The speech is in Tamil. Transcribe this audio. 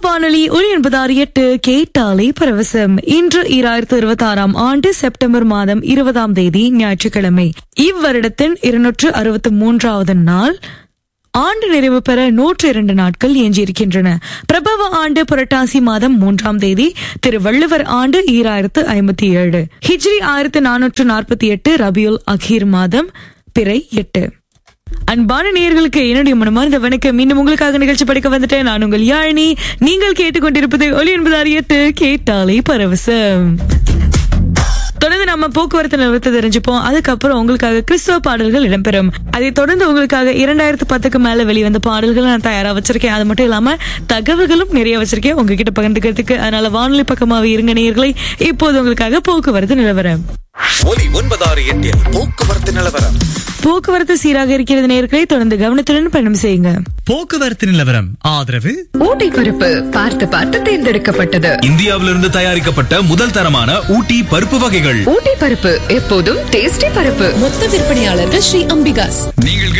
வானொலி ஒளி என்பதாறு எட்டு கேட்டாலே பரவசம் இன்று ஈராயிரத்து இருபத்தி ஆறாம் ஆண்டு செப்டம்பர் மாதம் இருபதாம் தேதி ஞாயிற்றுக்கிழமை இவ்வருடத்தின் இருநூற்று அறுபத்தி மூன்றாவது நாள் ஆண்டு நிறைவு பெற நூற்று இரண்டு நாட்கள் எஞ்சியிருக்கின்றன பிரபவ ஆண்டு புரட்டாசி மாதம் மூன்றாம் தேதி திரு வள்ளுவர் ஆண்டு ஈராயிரத்து ஐம்பத்தி ஏழு ஹிஜ்ரி ஆயிரத்து நானூற்று நாற்பத்தி எட்டு ரபியுல் அகீர் மாதம் பிறை எட்டு அன்பான நேயர்களுக்கு என்னுடைய மனமார்ந்த வணக்கம் மீண்டும் உங்களுக்காக நிகழ்ச்சி படிக்க வந்துட்டேன் நான் உங்கள் யாழினி நீங்கள் கேட்டுக்கொண்டிருப்பது ஒலி என்பது அறியட்டு கேட்டாலே பரவசம் தொடர்ந்து நம்ம போக்குவரத்து நிலவரத்தை தெரிஞ்சுப்போம் அதுக்கப்புறம் உங்களுக்காக கிறிஸ்தவ பாடல்கள் இடம்பெறும் அதை தொடர்ந்து உங்களுக்காக இரண்டாயிரத்து பத்துக்கு மேல வெளிவந்த பாடல்கள் நான் தயாரா வச்சிருக்கேன் அது மட்டும் இல்லாம தகவல்களும் நிறைய வச்சிருக்கேன் உங்ககிட்ட பகிர்ந்துக்கிறதுக்கு அதனால வானொலி பக்கமாவே இருங்க நேயர்களை இப்போது உங்களுக்காக போக்குவரத்து நிலவரம் ஒலி ஒன்பதாறு எட்டில் போக்குவரத்து நிலவரம் போக்குவரத்து சீராக இருக்கிறது நேர்களை தொடர்ந்து கவனத்துடன் பயணம் செய்யுங்க போக்குவரத்து நிலவரம் ஆதரவு ஊட்டி பருப்பு பார்த்து பார்த்து தேர்ந்தெடுக்கப்பட்டது இந்தியாவிலிருந்து தயாரிக்கப்பட்ட முதல் தரமான ஊட்டி பருப்பு வகைகள் ஊட்டி பருப்பு எப்போதும் டேஸ்டி பருப்பு மொத்த விற்பனையாளர்கள் ஸ்ரீ அம்பிகாஸ் நீங்கள்